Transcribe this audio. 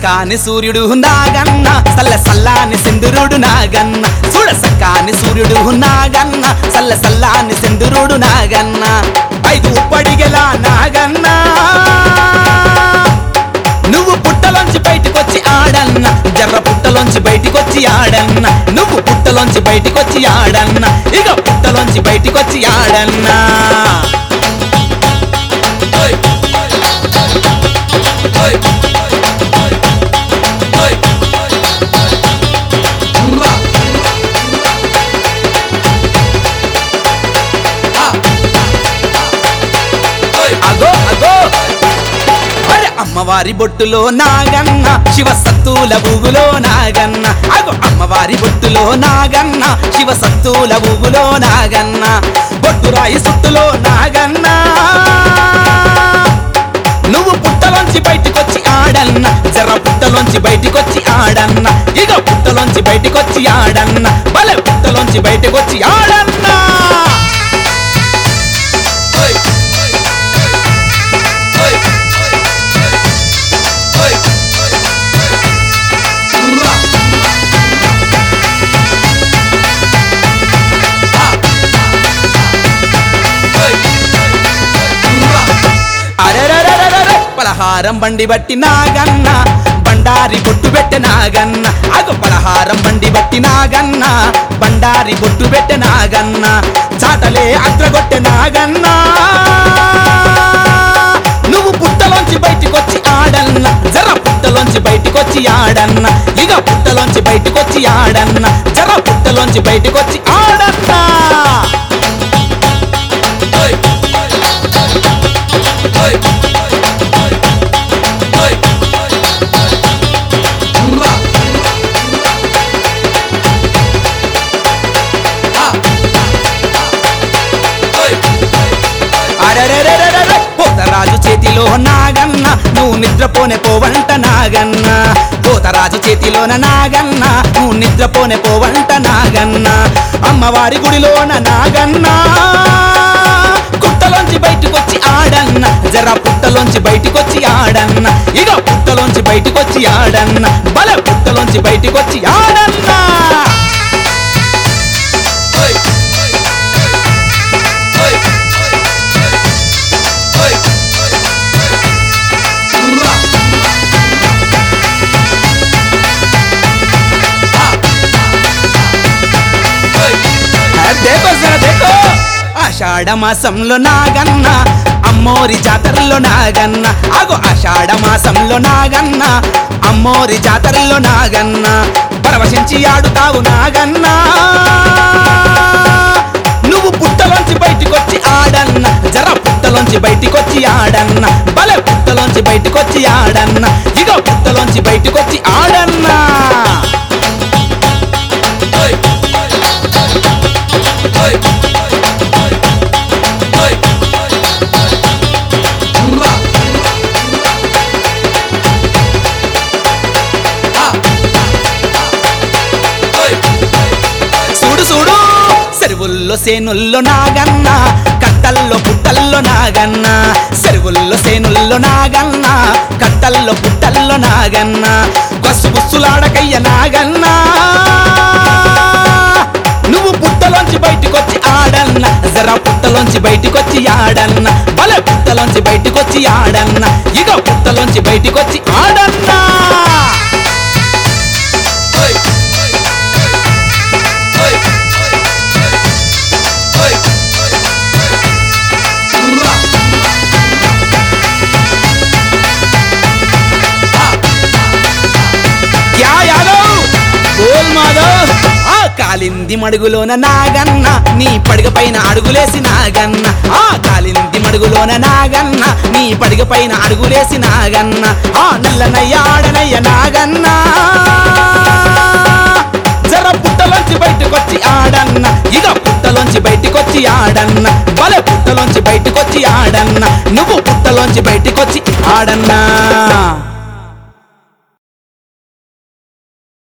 సక్కాని సూర్యుడు నాగన్న సల్ల సల్లాని సింధురుడు నాగన్న చూడ సక్కాని సూర్యుడు నాగన్న సల్ల సల్లాని సింధురుడు నాగన్న ఐదు ఉప్పడిగెలా నాగన్న నువ్వు పుట్టలోంచి బయటికొచ్చి ఆడన్న జర్ర పుట్టలోంచి బయటికొచ్చి ఆడన్న నువ్వు పుట్టలోంచి బయటికొచ్చి ఆడన్న ఇక పుట్టలోంచి బయటికొచ్చి ఆడన్నా అగో అగో అరే అమ్మవారి బొట్టులో నాగన్న శివ సత్తుల ఊగులో నాగన్న అగో అమ్మవారి బొట్టులో నాగన్న శివ సత్తుల ఊగులో నాగన్న బొట్టురాయి సుట్టులో నాగన్న నువ్వు పుట్టలోంచి బయటికొచ్చి ఆడన్న జర పుట్టలోంచి బయటికొచ్చి ఆడన్న ఇక పుట్టలోంచి బయటికొచ్చి ఆడన్న భలే పుట్టలోంచి బయటికొచ్చి ఆడన్నా అరెరెరెరెరెరె, పలహారం బండి బట్టి నాగన్న బండారి బొట్టు పెట్టె నాగన్న అగు పలహారం బండి బట్టి నాగన్న బండారి బొట్టు పెట్టె నాగన్న చాటలే అద్రగొట్టె నాగన్న నువ్వు పుట్టలోంచి బయటికొచ్చి ఆడన్న జర పుట్టలోంచి బయటికొచ్చి ఆడన్న ఇక పుట్టలోంచి బయటికొచ్చి ఆడన్న జర పుట్టలోంచి బయటికొచ్చి ఆడన్నా అరెరెరెరెరెరె, పోతరాజు చేతిలో నాగన్న నువ్వు నిద్రపోనే పోవంట నాగన్న పోతరాజు చేతిలోన నాగన్న నువ్వు నిద్రపోనే పోవంట నాగన్న అమ్మవారి గుడిలోన నాగన్న కుట్టలోంచి బయటకొచ్చి ఆడన్న జర పుట్టలోంచి బయటికొచ్చి ఆడన్న ఇక పుట్టలోంచి బయటికొచ్చి ఆడన్న బల పుట్టలోంచి బయటికొచ్చి ఆడన్నా దేకో జర దేకో ఆషాఢ మాసంలో నాగన్న అమ్మోరి జాతరలో నాగన్న ఆగో ఆషాఢ మాసంలో నాగన్న అమ్మోరి జాతరలో నాగన్న పరవశించి ఆడుతావు నాగన్న నువ్వు పుట్టలోంచి బయటికొచ్చి ఆడన్న జర పుట్టలోంచి బయటికొచ్చి ఆడన్న భలే పుట్టలోంచి బయటికొచ్చి ఆడన్న ఇగో పుట్టలోంచి బయటికొచ్చి ఆడన్నా చూడు చూడు చెరువుల్లో సేనుల్లో నాగన్న కట్టల్లో పుట్టల్లో నాగన్న చెరువుల్లో సేనుల్లో నాగన్న కట్టల్లో పుట్టల్లో నాగన్న బస్సు బుస్సులాడకయ్య నాగన్న నువ్వు పుట్టలోంచి బయటికొచ్చి ఆడన్న జర పుట్టలోంచి బయటికొచ్చి ఆడన్న భలే పుట్టలోంచి బయటికొచ్చి ఆడన్న ఇక పుట్టలోంచి బయటికొచ్చి ఆడన్నా యా యాదవ్ గోల్ మాధవ్ ఆ కాలింది మడుగులోన నాగన్న నీ పడగ పైన అడుగులేసి నాగన్న ఆ కాలింది మడుగులోన నాగన్న నీ పడగ పైన అడుగులేసి నాగన్న ఆ నల్లనయ్య ఆడనయ్య నాగన్న జర పుట్టలోంచి బయటకొచ్చి ఆడన్న ఇక పుట్టలోంచి బయటికొచ్చి ఆడన్న బల పుట్టలోంచి బయటికొచ్చి ఆడన్న నువ్వు పుట్టలోంచి బయటికొచ్చి ఆడన్నా